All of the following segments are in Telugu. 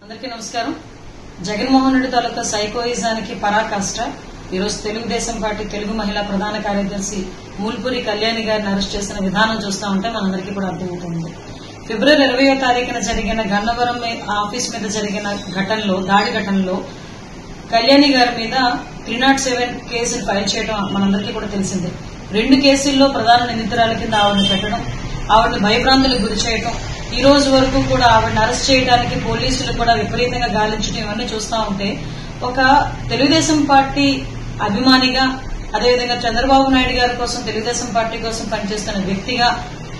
అందరికీ నమస్కారం జగన్మోహన్ రెడ్డి తాలూకా సైకోయిజానికి పరాకాష్ట ఈరోజు తెలుగుదేశం పార్టీ తెలుగు మహిళా ప్రధాన కార్యదర్శి మూల్పూరి కళ్యాణి గారిని అరెస్ట్ చేసిన విధానం చూస్తా ఉంటే మనందరికీ కూడా అర్థమవుతుంది ఫిబ్రవరి ఇరవయో తారీఖున జరిగిన గన్నవరం మీ- ఆఫీస్ మీద జరిగిన ఘటనలో దాడి ఘటనలో కళ్యాణి గారి మీద త్రీ నాట్ సెవెన్ కేసులు ఫైల్ చేయడం మనందరికీ కూడా తెలిసిందే రెండు కేసుల్లో ప్రధాన నిందితురాల కింద ఆవిడని పెట్టడం ఆవిడని భయభ్రాంతులకు గురి చేయడం ఈ రోజు వరకు కూడా ఆవిడని అరెస్ట్ చేయడానికి పోలీసులు కూడా విపరీతంగా గాలించడం ఇవన్నీ చూస్తా ఉంటే ఒక తెలుగుదేశం పార్టీ అభిమానిగా అదేవిధంగా చంద్రబాబు నాయుడు గారి కోసం తెలుగుదేశం పార్టీ కోసం పనిచేస్తున్న వ్యక్తిగా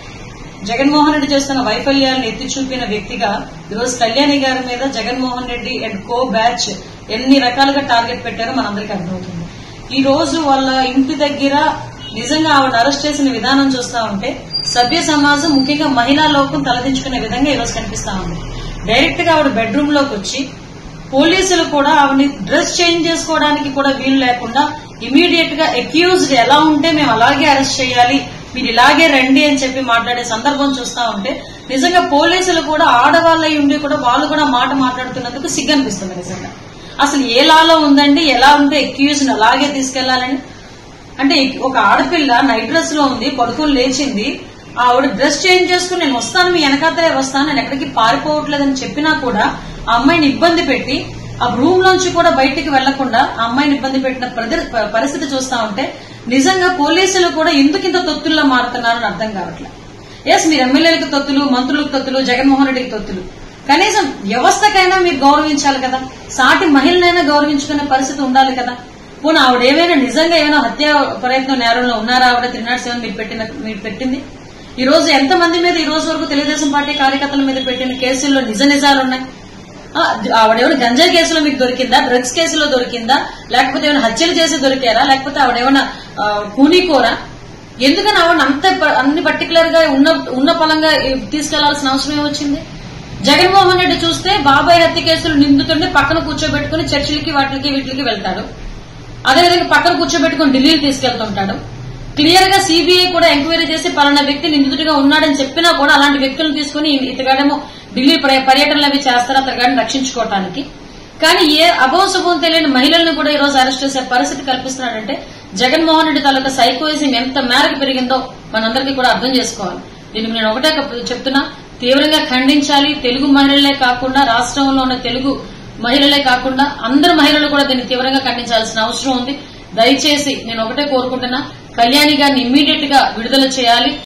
జగన్మోహన్ రెడ్డి చేస్తున్న వైఫల్యాలను ఎత్తి చూపిన వ్యక్తిగా ఈరోజు కళ్యాణి గారి మీద Jaganmohan Reddy and co batch ఎన్ని రకాలుగా టార్గెట్ పెట్టారో మనందరికీ అర్థమవుతుంది ఈ రోజు వాళ్ళ ఇంటి దగ్గర నిజంగా ఆవిడ అరెస్ట్ చేసిన విధానం చూస్తా ఉంటే సభ్య సమాజం ముఖ్యంగా మహిళా లోకం తలదించుకునే విధంగా ఈ రోజు కనిపిస్తా ఉంది డైరెక్ట్ గా ఆవిడ బెడ్రూమ్ లోకి వచ్చి పోలీసులు కూడా ఆవిడని డ్రెస్ చేంజ్ చేసుకోవడానికి కూడా వీలు లేకుండా ఇమీడియట్ గా అక్యూజ్డ్ ఎలా ఉంటే మేము అలాగే అరెస్ట్ చేయాలి మీరు ఇలాగే రండి అని చెప్పి మాట్లాడే సందర్భం చూస్తా ఉంటే నిజంగా పోలీసులు కూడా ఆడవాళ్ళై ఉండి కూడా వాళ్ళు కూడా మాట మాట్లాడుతున్నందుకు సిగ్గనిపిస్తుంది నిజంగా అసలు ఏ లాలో ఉందండి ఎలా ఉంటే అక్యూజ్ అలాగే తీసుకెళ్లాలని అంటే ఒక ఆడపిల్ల నైట్ డ్రెస్ లో ఉంది పడుకుని లేచింది ఆవిడ డ్రెస్ చేంజ్ చేసుకుని నేను వస్తాను మీ వెనకాతలే వస్తాను నేను ఎక్కడికి పారిపోవట్లేదని చెప్పినా కూడా ఆ అమ్మాయిని ఇబ్బంది పెట్టి ఆ రూమ్ లోంచి కూడా బయటికి వెళ్లకుండా ఆ అమ్మాయిని ఇబ్బంది పెట్టిన ప్రద- పరిస్థితి చూస్తా ఉంటే నిజంగా పోలీసులు కూడా ఎందుకింత తొత్తుల్లా మారుతున్నారని అర్థం కావట్లేదు ఎస్ మీరు ఎమ్మెల్యేలకు తొత్తులు మంత్రులకు తొత్తులు జగన్మోహన్ రెడ్డికి తొత్తులు కనీసం వ్యవస్థకైనా మీరు గౌరవించాలి కదా సాటి మహిళనైనా గౌరవించుకునే పరిస్థితి ఉండాలి కదా పోనీ ఆవిడ ఏమైనా నిజంగా ఏమైనా హత్యా ప్రయత్నం నేరంలో ఉన్నారా ఆవిడ త్రీ నాట్ సెవెన్ మీరు పెట్టిన మీరు పెట్టింది ఈ రోజు ఎంత మంది మీద ఈ రోజు వరకు తెలుగుదేశం పార్టీ కార్యకర్తల మీద పెట్టిన కేసుల్లో నిజ నిజాలు ఉన్నాయి ఆ, ఆవిడేమైనా గంజాయి కేసులో మీకు దొరికిందా డ్రగ్స్ కేసులో దొరికిందా లేకపోతే ఏమైనా హత్యలు చేసి దొరికారా లేకపోతే ఆవిడేమైనా ఆ, కూనీకోరా ఎందుకని ఆవిడ అంత ప- అన్ని పర్టికులర్ గా ఉన్న ఉన్న పలంగా తీసుకెళ్లాల్సిన అవసరం ఏమొచ్చింది జగన్మోహన్ రెడ్డి చూస్తే బాబాయ్ హత్య కేసులు నిందుతుంటే పక్కన కూర్చోబెట్టుకుని చర్చిలకి వాటికి వీటికి వెళ్తాడు అదేవిధంగా పక్కన కూర్చోబెట్టుకుని ఢిల్లీకి తీసుకెళ్తుంటాడు క్లియర్ గా సిబిఐ కూడా ఎంక్వైరీ చేసి పలానా వ్యక్తి నిందితుడిగా ఉన్నాడని చెప్పినా కూడా అలాంటి వ్యక్తులను తీసుకుని ఇతగాడేమో ఢిల్లీ పర్య- పర్యటనలు అవి చేస్తారు అతగాడిని రక్షించుకోవటానికి కానీ ఏ అభోశుభం తెలియని మహిళల్ని కూడా ఈ రోజు అరెస్ట్ చేసే పరిస్థితి కల్పిస్తున్నాడంటే జగన్మోహన్ రెడ్డి తాలూకా సైకోయిజం ఎంత మేరకు పెరిగిందో మనందరికీ కూడా అర్థం చేసుకోవాలి దీనికి నేను ఒకటే కప్- చెప్తున్నా తీవ్రంగా ఖండించాలి తెలుగు మహిళలే కాకుండా రాష్ట్రంలో ఉన్న తెలుగు మహిళలే కాకుండా అందరు మహిళలు కూడా దీన్ని తీవ్రంగా ఖండించాల్సిన అవసరం ఉంది దయచేసి నేను ఒకటే కోరుకుంటున్నా కళ్యాణి గారిని ఇమ్మీడియట్ గా విడుదల చేయాలి